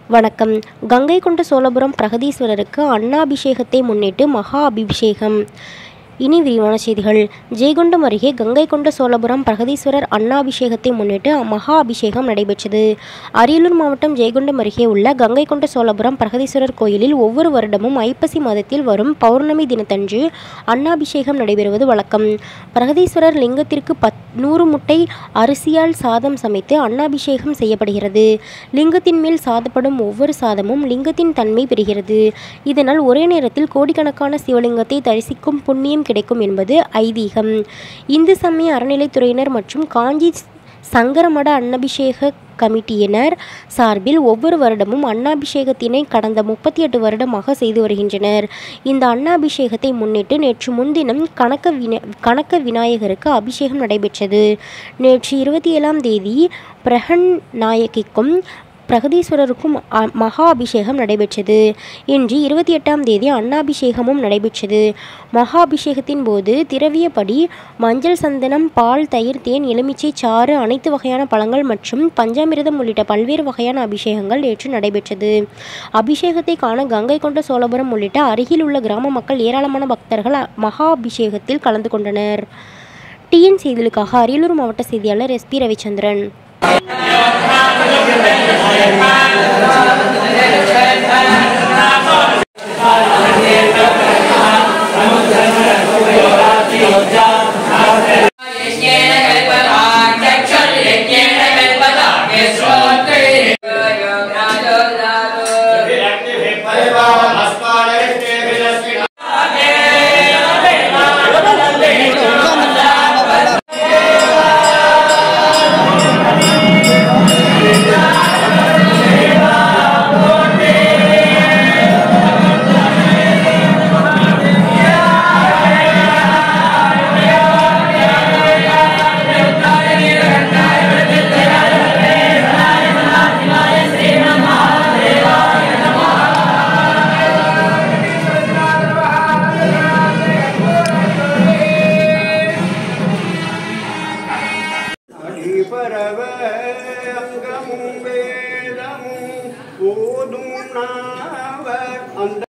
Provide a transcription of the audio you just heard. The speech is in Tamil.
வணக்கம் கங்கை கொண்ட சோழபுரம் பிரகதீஸ்வரருக்கு அன்னாபிஷேகத்தை முன்னிட்டு மகா அபிஷேகம் இனி விரிவான செய்திகள் ஜெயங்கொண்டம் அருகே கங்கை கொண்ட சோழபுரம் பிரகதீஸ்வரர் அன்னாபிஷேகத்தை முன்னிட்டு மகா அபிஷேகம் நடைபெற்றது அரியலூர் மாவட்டம் ஜெயங்கொண்டம் அருகே உள்ள கங்கை கொண்ட சோழபுரம் பிரகதீஸ்வரர் கோயிலில் ஒவ்வொரு வருடமும் ஐப்பசி மாதத்தில் வரும் பௌர்ணமி தினத்தன்று அன்னாபிஷேகம் நடைபெறுவது வழக்கம் பிரகதீஸ்வரர் லிங்கத்திற்கு பத் நூறு முட்டை அரிசியால் சாதம் சமைத்து அன்னாபிஷேகம் செய்யப்படுகிறது லிங்கத்தின் மேல் சாதப்படும் ஒவ்வொரு சாதமும் லிங்கத்தின் தன்மை பெறுகிறது இதனால் ஒரே நேரத்தில் கோடிக்கணக்கான சிவலிங்கத்தை தரிசிக்கும் புண்ணியம் கிடைக்கும் என்பது ஐதீகம் இந்து சமய அறநிலைத்துறையினர் மற்றும் காஞ்சி சங்கரமட அன்னபிஷேக கமிட்டியினர் சார்பில் ஒவ்வொரு வருடமும் அன்னாபிஷேகத்தினை கடந்த முப்பத்தி எட்டு வருடமாக செய்து வருகின்றனர் இந்த அன்னாபிஷேகத்தை முன்னிட்டு நேற்று முன்தினம் கணக்க வின கணக்க விநாயகருக்கு அபிஷேகம் நடைபெற்றது நேற்று இருபத்தி ஏழாம் தேதி பிரகன் நாயகிக்கும் பிரகதீஸ்வரருக்கும் அ- மகா அபிஷேகம் நடைபெற்றது இன்று இருபத்தி எட்டாம் தேதி அன்னாபிஷேகமும் நடைபெற்றது மகா அபிஷேகத்தின் போது திரவியப்படி மஞ்சள் சந்தனம் பால் தயிர் தேன் எலுமிச்சை சாறு அனைத்து வகையான பழங்கள் மற்றும் பஞ்சாமிர்தம் உள்ளிட்ட பல்வேறு வகையான அபிஷேகங்கள் நேற்று நடைபெற்றது அபிஷேகத்தை காண கங்கை கொண்ட சோழபுரம் உள்ளிட்ட அருகில் உள்ள கிராம மக்கள் ஏராளமான பக்தர்கள் அ- மகா அபிஷேகத்தில் கலந்து கொண்டனர் டிஎன் செய்திகளுக்காக அரியலூர் மாவட்ட செய்தியாளர் எஸ்பி ரவிச்சந்திரன் Thank